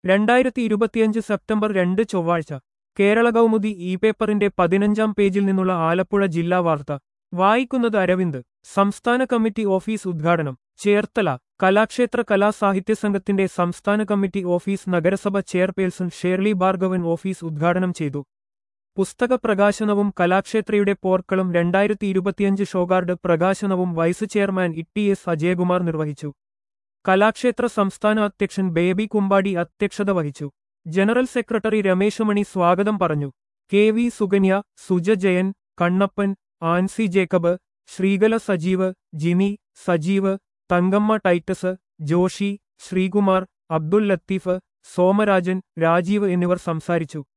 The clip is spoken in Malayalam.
രണ്ടായിരത്തി ഇരുപത്തിയഞ്ച് സെപ്റ്റംബർ രണ്ട് ചൊവ്വാഴ്ച കേരള കൗമുദി ഇ പേപ്പറിന്റെ പതിനഞ്ചാം പേജിൽ നിന്നുള്ള ആലപ്പുഴ ജില്ലാ വാർത്ത വായിക്കുന്നത് അരവിന്ദ് സംസ്ഥാന കമ്മിറ്റി ഓഫീസ് ഉദ്ഘാടനം ചേർത്തല കലാക്ഷേത്ര കലാസാഹിത്യ സംഘത്തിന്റെ സംസ്ഥാന കമ്മിറ്റി ഓഫീസ് നഗരസഭ ചെയർപേഴ്സൺ ഷേർലി ഭാർഗവൻ ഓഫീസ് ഉദ്ഘാടനം ചെയ്തു പുസ്തക പ്രകാശനവും കലാക്ഷേത്രയുടെ പോർക്കളും രണ്ടായിരത്തി ഇരുപത്തിയഞ്ച് ഷോഗാർഡ് പ്രകാശനവും vice chairman E S Ajayakumar നിർവഹിച്ചു കലാക്ഷേത്ര സംസ്ഥാന അധ്യക്ഷൻ ബേബി കുമ്പാടി അധ്യക്ഷത വഹിച്ചു ജനറൽ സെക്രട്ടറി രമേശമണി സ്വാഗതം പറഞ്ഞു K V Sukanya Suja Jayan Kannappan Ancy Jacob Sreekala Sajeev Jini Sajeev Thankamma Titus Joshy Sreekumar Abdul Latheef Somarajan Rajeev എന്നിവർ സംസാരിച്ചു